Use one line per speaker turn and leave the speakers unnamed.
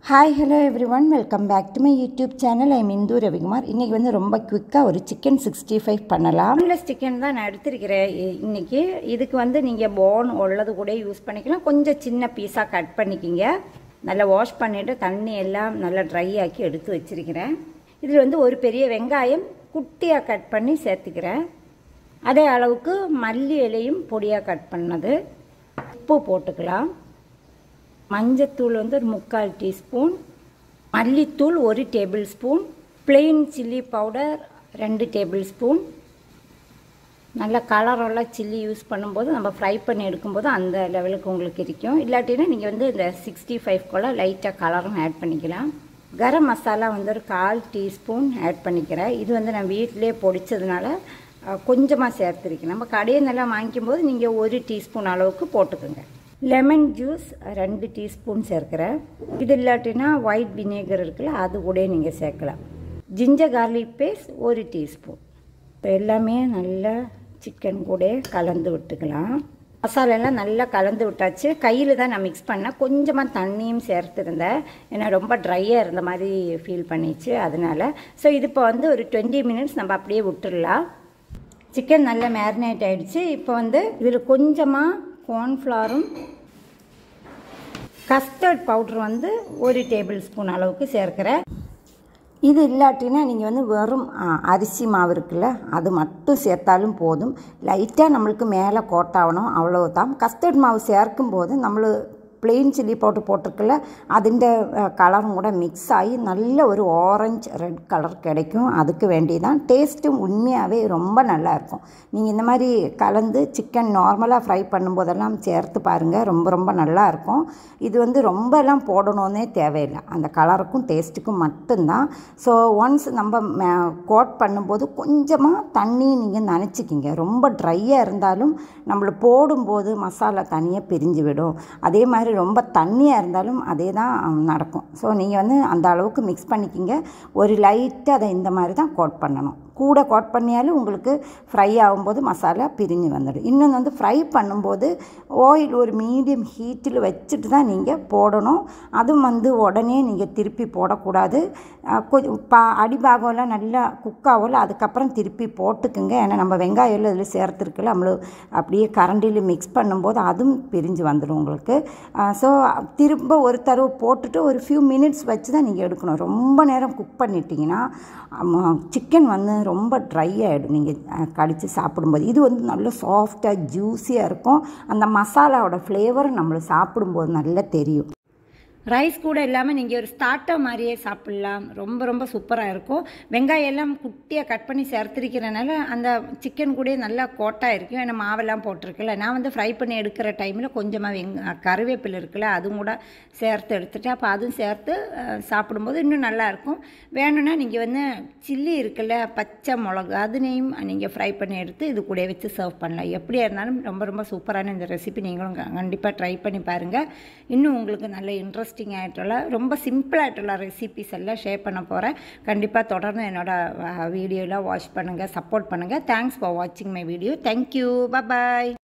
hi hello everyone welcome back to my YouTube channel I'm Indhu Ravikumar இன்றைக்கி வந்து ரொம்ப குவிக்காக ஒரு சிக்கன் சிக்ஸ்டி ஃபைவ் பண்ணலாம்
போன்லெஸ் சிக்கன் தான் நான் எடுத்திருக்கிறேன் இ- இன்னைக்கு இதுக்கு வந்து நீங்கள் போன் உள்ளது கூட யூஸ் பண்ணிக்கலாம் கொஞ்சம் சின்ன பீஸாக கட் பண்ணிக்கிங்க நல்லா வாஷ் பண்ணிவிட்டு தண்ணி எல்லாம் நல்லா ட்ரை ஆக்கி எடுத்து வச்சிருக்கிறேன் இதில் வந்து ஒரு பெரிய வெங்காயம் குட்டியாக கட் பண்ணி சேர்த்துக்கிறேன் அதே அளவுக்கு மல்லி இலையும் பொடியாக கட் பண்ணது உப்பு போட்டுக்கலாம் மஞ்சத்தூள் வந்து ஒரு முக்கால் டீஸ்பூன் மல்லித்தூள் ஒரு tablespoon plain chilli powder ரெண்டு டேபிள் ஸ்பூன் நல்ல கலரெல்லாம் சில்லி யூஸ் பண்ணும்போது நம்ம ஃப்ரை பண்ணி எடுக்கும்போது அந்த லெவலுக்கு உங்களுக்கு இருக்கும் இல்லாட்டினா நீங்கள் வந்து இந்த சிக்ஸ்டி ஃபைவ்க்குள்ள லைட்டாக கலரும் ஆட் பண்ணிக்கலாம் கரம் மசாலா வந்து ஒரு கால் டீஸ்பூன் ஆட் பண்ணிக்கிறேன் இது வந்து நான் வீட்டிலே பொடிச்சதுனால கொஞ்சமாக சேர்த்துருக்கேன் நம்ம கடையை நல்லா வாங்கிக்கும் போது நீங்கள் ஒரு டீஸ்பூன் அளவுக்கு போட்டுக்கோங்க லெமன் ஜூஸ் ரெண்டு டீஸ்பூன் சேர்க்குறேன் இது இல்லாட்டினா ஒயிட் வினேகர் இருக்குல்ல அது கூட நீங்கள் சேர்க்கலாம் ஜிஞ்சர் கார்லிக் பேஸ்ட் ஒரு டீஸ்பூன் இப்போ எல்லாமே நல்லா சிக்கன் கூட கலந்து விட்டுக்கலாம் மசாலா எல்லாம் நல்லா கலந்து விட்டாச்சு கையில் தான் நான் மிக்ஸ் பண்ணேன் கொஞ்சமாக தண்ணியும் சேர்த்துருந்தேன் ஏன்னா ரொம்ப ட்ரையாக இருந்த மாதிரி ஃபீல் பண்ணிச்சு அதனால ஸோ இது இப்போ வந்து ஒரு டுவெண்ட்டி மினிட்ஸ் நம்ம அப்படியே விட்டுடலாம் சிக்கன் நல்லா மேரினேட் ஆயிடுச்சு இப்போ வந்து இதில் கொஞ்சமாக கார்ன்ஃப்ளவரும் கஸ்டர்ட் பவுட்ரு வந்து ஒரு டேபிள் ஸ்பூன் அளவுக்கு சேர்க்கிறேன்
இது இல்லாட்டினா நீங்கள் வந்து வெறும் ஆ, அரிசி மாவு இருக்குல்ல அது மட்டும் சேர்த்தாலும் போதும் லைட்டாக நம்மளுக்கு மேலே கோட்டாகணும் அவ்வளவுதான் கஸ்டர்ட் மாவு சேர்க்கும் போது நம்மளு plain சில்லி போட்டு போட்டிருக்குல்ல അതിൻ്റെ കളറും കൂടെ மிக்ஸ் ஆகி நல்ல ஒரு ஆரஞ்சு ரெட் கலர் கிடைக்கும் அதுக்கு வேண்டி தான் டேஸ்ட்டும் உண்மையாகவே ரொம்ப நல்லா இருக்கும் நீங்கள் இந்த மாதிரி கலந்து சிக்கன் நார்மலாக ஃப்ரை பண்ணும்போதெல்லாம் சேர்த்து பாருங்கள் ரொம்ப ரொம்ப நல்லா இருக்கும் இது வந்து ரொம்பலாம் போடணுன்னே தேவையில்லை அந்த கலருக்கும் டேஸ்ட்டுக்கும் மட்டும்தான் ஸோ ஒன்ஸ் நம்ம கோட் பண்ணும்போது கொஞ்சமாக தண்ணி நீங்கள் நனைச்சிக்கிங்க ரொம்ப ட்ரையாக இருந்தாலும் நம்மளை போடும்போது மசாலா தனியாக பிரிஞ்சு விடும் அதே மாதிரி ரொம்ப தண்ணியாக இருந்தாலும் அதே தான் நடக்கும் ஸோ நீங்கள் வந்து அந்த அளவுக்கு மிக்ஸ் பண்ணிக்கிங்க ஒரு லைட்டாக அதை இந்த மாதிரி தான் கோட் பண்ணணும் கூட கோட் பண்ணியாலும் உங்களுக்கு ஃப்ரை ஆகும்போது மசாலா பிரிஞ்சு வந்துடும் இன்னொன்று வந்து ஃப்ரை பண்ணும்போது ஆயில் ஒரு மீடியம் ஹீட்டில் வச்சுட்டு தான் நீங்கள் போடணும் அதுவும் வந்து உடனே நீங்கள் திருப்பி போடக்கூடாது அஹ் கொஞ்சம் பா அடிபாகம்லாம் நல்லா குக் ஆகல அதுக்கப்புறம் திருப்பி போட்டுக்குங்க ஏன்னா நம்ம வெங்காயம் எல்லாம் இதில் சேர்த்துருக்குல நம்மளு அப்படியே கரண்டியில் மிக்ஸ் பண்ணும்போது அதுவும் பிரிஞ்சு வந்துடும் உங்களுக்கு ஸோ திரும்ப ஒரு தடவை போட்டுட்டு ஒரு ஃபியூ மினிட்ஸ் வச்சு தான் நீங்கள் எடுக்கணும் ரொம்ப நேரம் குக் பண்ணிட்டீங்கன்னா சிக்கன் வந்து ரொம்ப ட்ரை ஆகிடும் நீங்கள் கடித்து சாப்பிடும்போது இது வந்து நல்ல சாஃப்டாக ஜூஸியாக இருக்கும் அந்த மசாலாவோட ஃப்ளேவர் நம்மளுக்கு சாப்பிடும்போது நல்லா தெரியும்
ரைஸ் கூட இல்லாமல் நீங்கள் ஒரு ஸ்டார்ட்டர் மாதிரியே சாப்பிட்லாம் ரொம்ப ரொம்ப சூப்பராக இருக்கும் வெங்காயம் எல்லாம் குட்டியாக கட் பண்ணி சேர்த்துருக்கிறனால அந்த சிக்கன் கூட நல்லா கோட்டாக இருக்கும் ஏன்னா மாவெல்லாம் போட்டிருக்குல்ல நான் வந்து ஃப்ரை பண்ணி எடுக்கிற டைமில் கொஞ்சமாக வெங் கருவேப்பிலை இருக்குல்ல அதுவும் கூட சேர்த்து எடுத்துட்டு அப்போ அதுவும் சேர்த்து அஹ், சாப்பிடும்போது இன்னும் நல்லாயிருக்கும் வேணும்னா நீங்கள் வந்து சில்லி இருக்குல்ல பச்சை மிளகு அதுனையும் நீங்கள் ஃப்ரை பண்ணி எடுத்து இது கூட வச்சு சர்வ் பண்ணலாம் எப்படியா இருந்தாலும் ரொம்ப ரொம்ப சூப்பரான இந்த ரெசிபி நீங்களும் கண்டிப்பாக ட்ரை பண்ணி பாருங்கள் இன்னும் உங்களுக்கு நல்ல இன்ட்ரெஸ்டிங் ஆகிட்டுள்ள ரொம்ப சிம்பிளாகிட்டுள்ள ரெசிபிஸ் எல்லாம் ஷேர் பண்ண போகிறேன் கண்டிப்பாக தொடர்ந்து என்னோட வீடியோலாம் வாட்ச் பண்ணுங்கள் சப்போர்ட் பண்ணுங்கள் தேங்க்ஸ் ஃபார் வாட்சிங் மை வீடியோ தேங்க்யூ பாய்